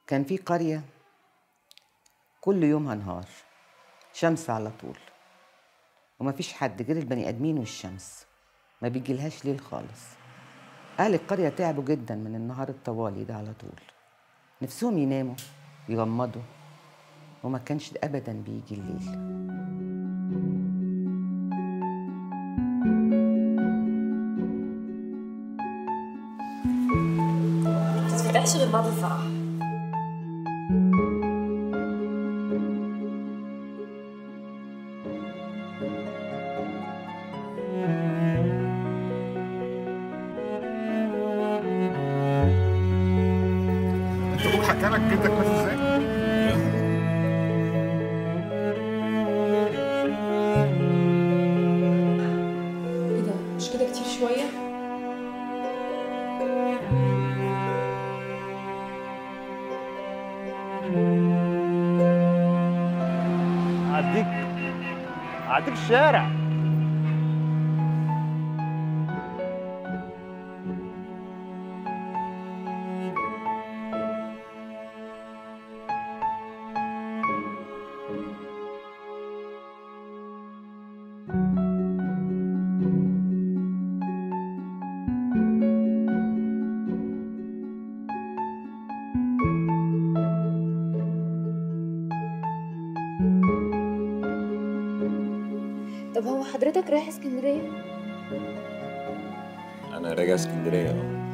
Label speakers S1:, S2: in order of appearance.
S1: كان في قرية كل يومها نهار شمس على طول وما فيش حد غير البني آدمين والشمس ما بيجيلهاش ليل خالص أهل القرية تعبوا جدا من النهار الطوالي ده على طول نفسهم يناموا يغمضوا وما كانش أبدا بيجي الليل
S2: تتفتحش غير بعد الفرح
S3: انت ابوك حكى لك جدك مات ازاي؟
S2: ايه ده مش كده كتير شويه
S4: اعديك اعديك الشارع
S2: طب هو حضرتك رايح اسكندريه
S5: انا راجع اسكندريه اه